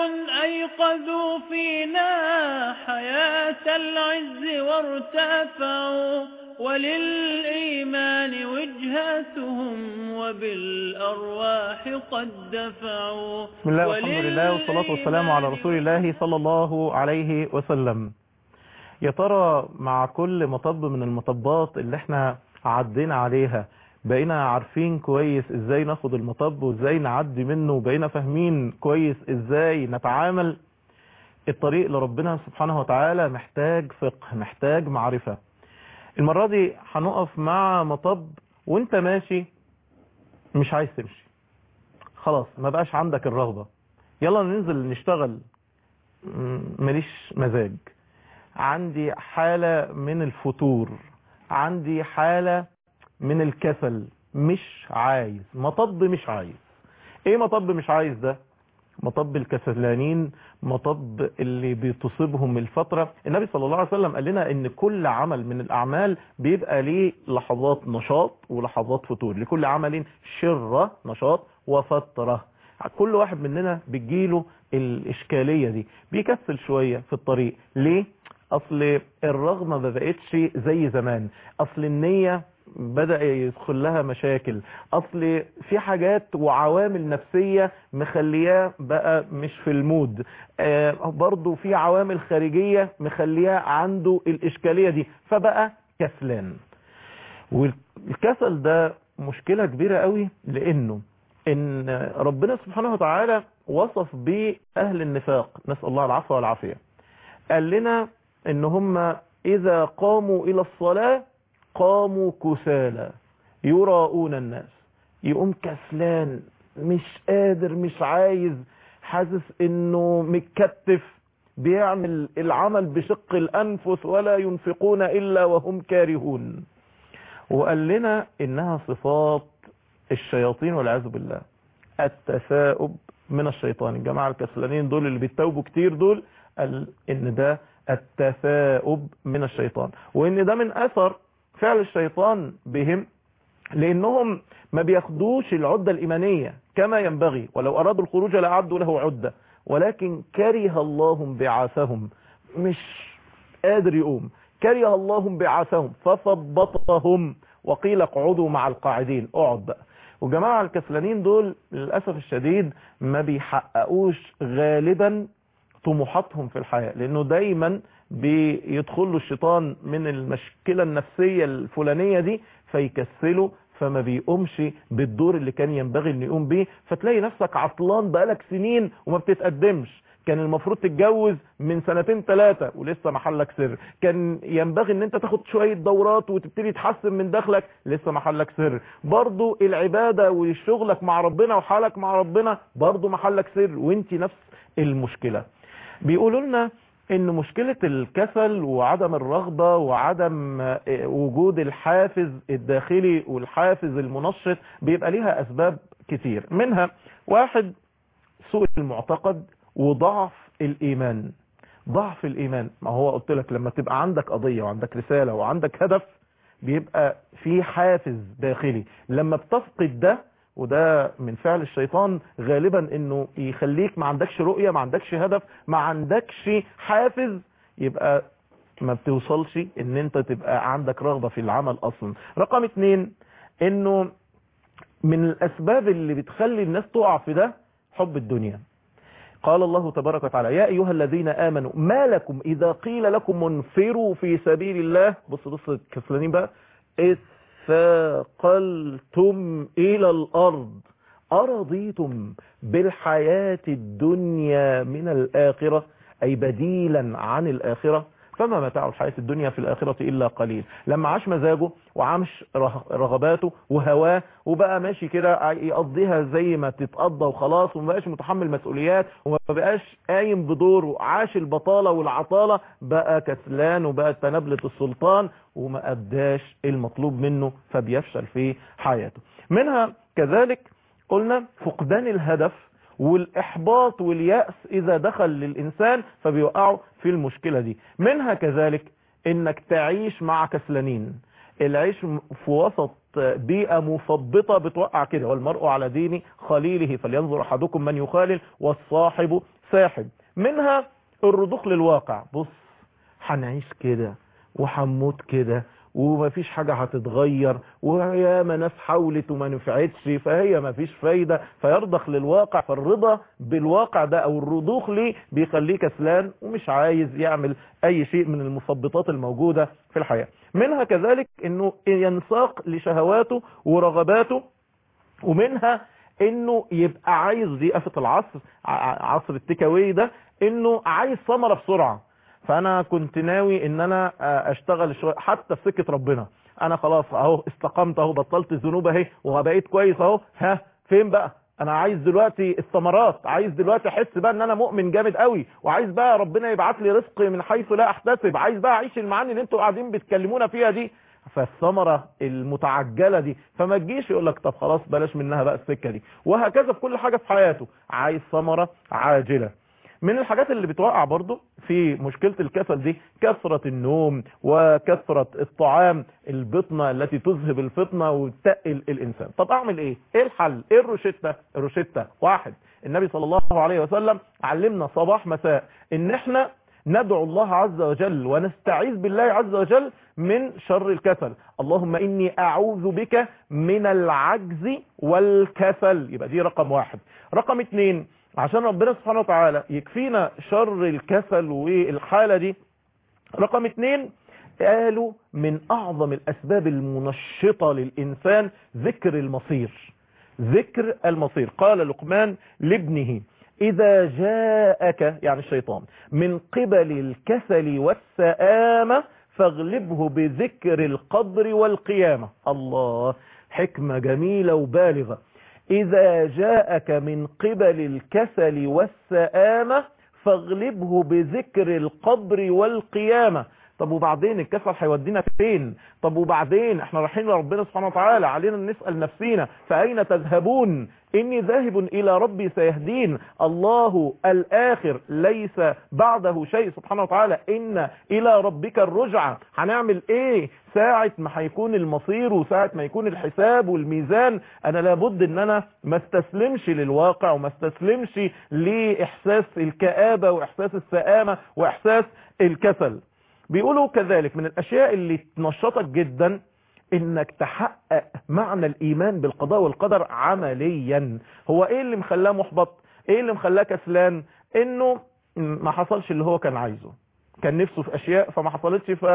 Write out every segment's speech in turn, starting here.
أيقظوا فينا حياة العز وارتفعوا وللإيمان وجهتهم وبالأرواح قد دفعوا بسم الله والحمد لله والصلاة والسلام على رسول الله صلى الله عليه وسلم يا ترى مع كل مطب من المطبات اللي احنا عدينا عليها بقينا عارفين كويس ازاي ناخد المطب وازاي نعدي منه وبقينا فاهمين كويس ازاي نتعامل الطريق لربنا سبحانه وتعالى محتاج فقه محتاج معرفة المرة دي هنقف مع مطب وانت ماشي مش عايز تمشي خلاص ما بقاش عندك الرغبة يلا ننزل نشتغل ماليش مزاج عندي حالة من الفتور عندي حالة من الكسل مش عايز مطب مش عايز ايه مطب مش عايز ده مطب الكسلانين مطب اللي بتصيبهم الفترة النبي صلى الله عليه وسلم قال لنا ان كل عمل من الاعمال بيبقى ليه لحظات نشاط ولحظات فتور لكل عمل شرة نشاط وفترة كل واحد مننا بتجيله الاشكالية دي بيكسل شوية في الطريق ليه اصل الرغبة ما بقتش زي زمان اصل النية بدأ يدخل لها مشاكل اصل في حاجات وعوامل نفسية مخلياه بقى مش في المود آه برضو في عوامل خارجية مخلياه عنده الاشكالية دي فبقى كسلان والكسل ده مشكلة كبيرة قوي لانه ان ربنا سبحانه وتعالى وصف بأهل النفاق نسأل الله العفو والعافية قال لنا ان هم اذا قاموا الى الصلاة قاموا كسالى يراؤون الناس يقوم كسلان مش قادر مش عايز حاسس انه متكتف بيعمل العمل بشق الانفس ولا ينفقون الا وهم كارهون وقال لنا انها صفات الشياطين والعياذ بالله التثاؤب من الشيطان الجماعة الكسلانين دول اللي بيتوبوا كتير دول قال ان ده التثاؤب من الشيطان وان ده من اثر فعل الشيطان بهم لانهم ما بياخدوش العدة الايمانية كما ينبغي ولو ارادوا الخروج لأعدوا له عدة ولكن كره الله انبعاثهم مش قادر يقوم كره الله انبعاثهم فثبطهم وقيل اقعدوا مع القاعدين اقعد بقى وجماعة الكسلانين دول للأسف الشديد ما بيحققوش غالبا طموحاتهم في الحياة لأنه دايما بيدخل له الشيطان من المشكلة النفسية الفلانية دي فيكسله فما بيقومش بالدور اللي كان ينبغي انه يقوم بيه فتلاقي نفسك عطلان بقالك سنين وما بتتقدمش كان المفروض تتجوز من سنتين ثلاثة ولسه محلك سر كان ينبغي ان انت تاخد شوية دورات وتبتدي تحسن من دخلك لسه محلك سر برضو العبادة وشغلك مع ربنا وحالك مع ربنا برضو محلك سر وانت نفس المشكلة بيقولوا لنا ان مشكلة الكسل وعدم الرغبة وعدم وجود الحافز الداخلي والحافز المنشط بيبقى ليها اسباب كتير منها واحد سوء المعتقد وضعف الايمان ضعف الايمان ما هو قلت لك لما تبقى عندك قضية وعندك رسالة وعندك هدف بيبقى في حافز داخلي لما بتفقد ده وده من فعل الشيطان غالبا انه يخليك ما عندكش رؤية ما عندكش هدف ما عندكش حافز يبقى ما بتوصلش ان انت تبقى عندك رغبة في العمل اصلا رقم اتنين انه من الاسباب اللي بتخلي الناس تقع في ده حب الدنيا قال الله تبارك وتعالى يا أيها الذين آمنوا ما لكم إذا قيل لكم انفروا في سبيل الله بص بص الكسلانين بقى اثاقلتم إلى الأرض أرضيتم بالحياة الدنيا من الآخرة أي بديلا عن الآخرة فما متاع الحياة الدنيا في الآخرة إلا قليل لما عاش مزاجه وعاش رغباته وهواه وبقى ماشي كده يقضيها زي ما تتقضى وخلاص وما بقاش متحمل مسؤوليات وما بقاش قايم بدوره عاش البطالة والعطالة بقى كسلان وبقى تنبلة السلطان وما أداش المطلوب منه فبيفشل في حياته منها كذلك قلنا فقدان الهدف والإحباط واليأس إذا دخل للإنسان فبيوقعوا في المشكلة دي منها كذلك إنك تعيش مع كسلانين العيش في وسط بيئة مثبطة بتوقع كده والمرء على دين خليله فلينظر أحدكم من يخالل والصاحب ساحب منها الرضوخ للواقع بص هنعيش كده وهنموت كده ومفيش حاجة هتتغير وياما ناس حاولت وما نفعتش فهي مفيش فايدة فيرضخ للواقع فالرضا بالواقع ده او الرضوخ ليه بيخليه كسلان ومش عايز يعمل اي شيء من المثبطات الموجودة في الحياة منها كذلك انه ينساق لشهواته ورغباته ومنها انه يبقى عايز دي افة العصر عصر التكاوي ده انه عايز ثمرة بسرعة فانا كنت ناوي ان انا اشتغل شوية حتى في سكة ربنا انا خلاص اهو استقمت اهو بطلت الذنوب اهي وبقيت كويس اهو ها فين بقى انا عايز دلوقتي الثمرات عايز دلوقتي احس بقى ان انا مؤمن جامد قوي وعايز بقى ربنا يبعت لي رزق من حيث لا احتسب عايز بقى اعيش المعاني اللي انتوا قاعدين بتكلمونا فيها دي فالثمرة المتعجلة دي فما تجيش يقول لك طب خلاص بلاش منها بقى السكة دي وهكذا في كل حاجة في حياته عايز ثمرة عاجلة من الحاجات اللي بتوقع برضو في مشكلة الكسل دي كثرة النوم وكثرة الطعام البطنة التي تذهب الفطنة وتقل الإنسان طب أعمل إيه؟ إيه الحل؟ إيه الروشتة؟ الروشتة واحد النبي صلى الله عليه وسلم علمنا صباح مساء إن إحنا ندعو الله عز وجل ونستعيذ بالله عز وجل من شر الكسل اللهم إني أعوذ بك من العجز والكسل يبقى دي رقم واحد رقم اتنين عشان ربنا سبحانه وتعالى يكفينا شر الكسل والحالة دي رقم اتنين قالوا من اعظم الاسباب المنشطة للانسان ذكر المصير ذكر المصير قال لقمان لابنه اذا جاءك يعني الشيطان من قبل الكسل والسآمة فاغلبه بذكر القدر والقيامة الله حكمة جميلة وبالغة إذا جاءك من قبل الكسل والسآمة فاغلبه بذكر القبر والقيامة طب وبعدين الكسل هيودينا فين طب وبعدين احنا رايحين لربنا سبحانه وتعالى علينا نسأل نفسينا فأين تذهبون إني ذاهب إلى ربي سيهدين الله الآخر ليس بعده شيء سبحانه وتعالى إن إلى ربك الرجعة هنعمل إيه ساعة ما هيكون المصير وساعة ما يكون الحساب والميزان أنا لابد إن أنا ما استسلمش للواقع وما استسلمش لإحساس الكآبة وإحساس السآمة وإحساس الكسل بيقولوا كذلك من الأشياء اللي تنشطك جدا انك تحقق معنى الايمان بالقضاء والقدر عمليا هو ايه اللي مخلاه محبط ايه اللي مخلاه كسلان انه ما حصلش اللي هو كان عايزه كان نفسه في اشياء فما حصلتش ف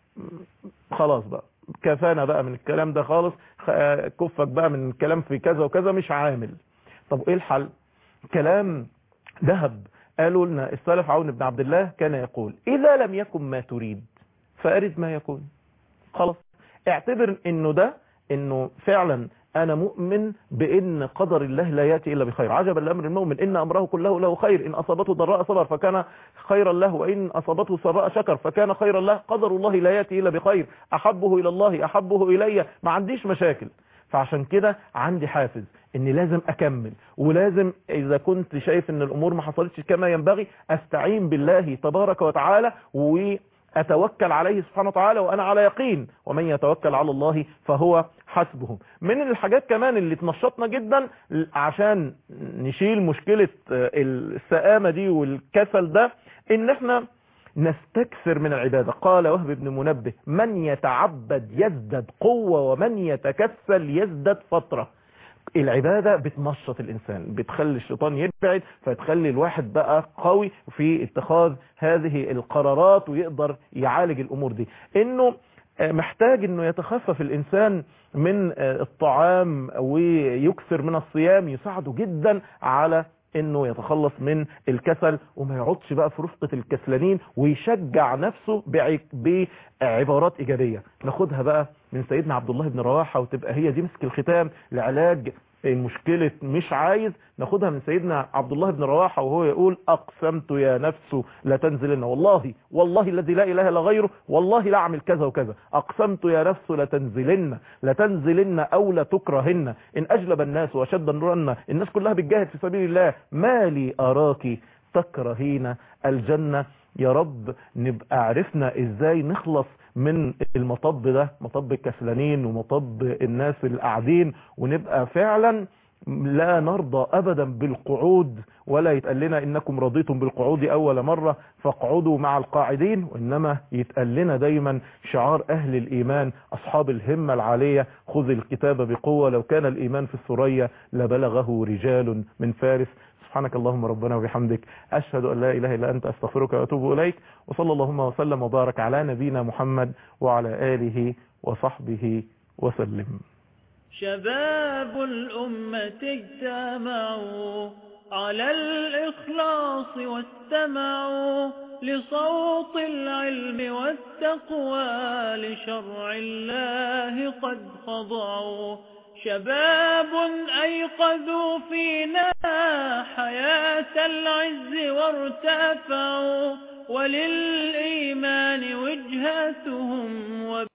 خلاص بقى كفانا بقى من الكلام ده خالص كفك بقى من الكلام في كذا وكذا مش عامل طب ايه الحل كلام ذهب قالوا لنا السلف عون بن عبد الله كان يقول اذا لم يكن ما تريد فارد ما يكون خلاص اعتبر انه ده انه فعلا انا مؤمن بان قدر الله لا ياتي الا بخير عجبا لامر المؤمن ان امره كله له خير ان اصابته ضراء صبر فكان خيرا له وان اصابته سراء شكر فكان خيرا له قدر الله لا ياتي الا بخير احبه الى الله احبه الي ما عنديش مشاكل فعشان كده عندي حافز اني لازم اكمل ولازم اذا كنت شايف ان الامور ما حصلتش كما ينبغي استعين بالله تبارك وتعالى و أتوكل عليه سبحانه وتعالى وأنا على يقين ومن يتوكل على الله فهو حسبه من الحاجات كمان اللي تنشطنا جدا عشان نشيل مشكلة السآمة دي والكسل ده ان احنا نستكثر من العبادة قال وهب بن منبه من يتعبد يزدد قوة ومن يتكسل يزدد فترة العبادة بتنشط الإنسان بتخلي الشيطان يبعد فتخلي الواحد بقى قوي في اتخاذ هذه القرارات ويقدر يعالج الأمور دي إنه محتاج انه يتخفف الانسان من الطعام ويكثر من الصيام يساعده جدا على انه يتخلص من الكسل وما يقعدش بقى في رفقة الكسلانين ويشجع نفسه بعبارات ايجابية ناخدها بقى من سيدنا عبد الله بن رواحة وتبقى هي دي مسك الختام لعلاج المشكلة مش عايز ناخدها من سيدنا عبد الله بن رواحة وهو يقول أقسمت يا نفس لا تنزلن والله والله الذي لا إله إلا غيره والله لا أعمل كذا وكذا أقسمت يا نفس لا تنزلن لا تنزلن أو لا تكرهن إن أجلب الناس وشد النورن الناس كلها بتجاهد في سبيل الله ما لي أراك تكرهين الجنة يا رب نبقى عرفنا ازاي نخلص من المطب ده مطب الكسلانين ومطب الناس القاعدين ونبقى فعلا لا نرضى أبدا بالقعود ولا يتقال لنا إنكم رضيتم بالقعود أول مرة فاقعدوا مع القاعدين وإنما يتقال لنا دايما شعار أهل الإيمان أصحاب الهمة العالية خذ الكتاب بقوة لو كان الإيمان في الثريا لبلغه رجال من فارس سبحانك اللهم ربنا وبحمدك أشهد أن لا إله إلا أنت أستغفرك وأتوب إليك وصلى اللهم وسلم وبارك على نبينا محمد وعلى آله وصحبه وسلم شباب الأمة اجتمعوا على الإخلاص واستمعوا لصوت العلم والتقوى لشرع الله قد خضعوا شباب أيقظوا فينا حياة العز وارتفعوا وللإيمان وجهتهم